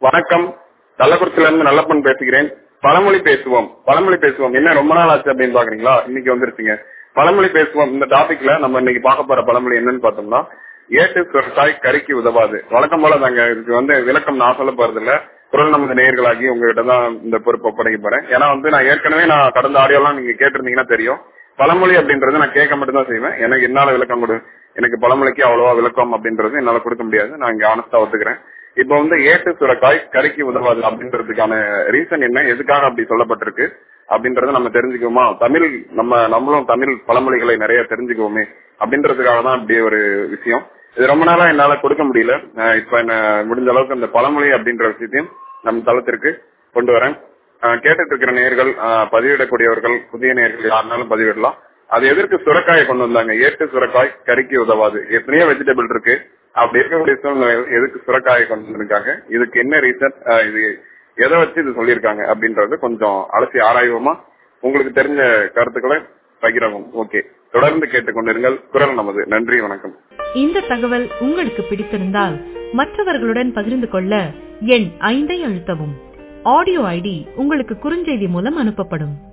வணக்கம் கள்ளக்குறிச்சியில இருந்து நல்லப்பன் பேசுகிறேன் பழமொழி பேசுவோம் பழமொழி பேசுவோம் என்ன ரொம்ப நாள் ஆச்சு அப்படின்னு பாக்குறீங்களா இன்னைக்கு வந்துருச்சுங்க பழமொழி பேசுவோம் இந்த டாபிக்ல நம்ம இன்னைக்கு பார்க்க போற பழமொழி என்னன்னு பார்த்தோம்னா ஏட்டு சுரட்டாய் கறிக்கு உதவாது வழக்கம் போல தாங்க இதுக்கு வந்து விளக்கம் நான் சொல்ல போறது இல்ல குரல் நமது நேயர்களாகி உங்ககிட்ட தான் இந்த பொறுப்பு ஒப்படைக்க போறேன் ஏன்னா வந்து நான் ஏற்கனவே நான் கடந்த ஆடியோலாம் நீங்க கேட்டிருந்தீங்கன்னா தெரியும் பழமொழி அப்படின்றது நான் கேட்க மட்டும் தான் செய்வேன் எனக்கு என்னால விளக்கம் கொடு எனக்கு பழமொழிக்கு அவ்வளவா விளக்கம் அப்படின்றது என்னால கொடுக்க முடியாது நான் இங்க ஆனஸ்டா ஒத்துக்கிறேன் இப்போ வந்து ஏட்டு சுரக்காய் கறிக்கு உதவாது அப்படின்றதுக்கான ரீசன் என்ன எதுக்காக அப்படி சொல்லப்பட்டிருக்கு அப்படின்றத நம்ம தெரிஞ்சுக்குவோமா தமிழ் நம்ம நம்மளும் தமிழ் பழமொழிகளை நிறைய தெரிஞ்சுக்குவோமே அப்படின்றதுக்காக தான் அப்படி ஒரு விஷயம் இது ரொம்ப நாளா என்னால கொடுக்க முடியல அஹ் இப்ப என்ன முடிஞ்ச அளவுக்கு அந்த பழமொழி அப்படின்ற விஷயத்தையும் நம்ம தளத்திற்கு கொண்டு வரேன் அஹ் கேட்டுட்டு இருக்கிற நேர்கள் பதிவிடக்கூடியவர்கள் புதிய நேர்கள் யாருனாலும் பதிவிடலாம் அது எதற்கு சுரக்காயை கொண்டு வந்தாங்க ஏட்டு சுரக்காய் கறிக்கு உதவாது எத்தனையோ வெஜிடபிள் இருக்கு அப்படி இருக்கக்கூடிய சூழ்நிலை எதுக்கு சுரக்காயை கொண்டு வந்திருக்காங்க இதுக்கு என்ன ரீசன் இது எதை வச்சு இது சொல்லியிருக்காங்க அப்படின்றது கொஞ்சம் அலசி ஆராய்வோமா உங்களுக்கு தெரிஞ்ச கருத்துக்களை பகிரவும் ஓகே தொடர்ந்து கேட்டுக்கொண்டிருங்கள் குரல் நமது நன்றி வணக்கம் இந்த தகவல் உங்களுக்கு பிடித்திருந்தால் மற்றவர்களுடன் பகிர்ந்து கொள்ள எண் ஐந்தை அழுத்தவும் ஆடியோ ஐடி உங்களுக்கு குறுஞ்செய்தி மூலம் அனுப்பப்படும்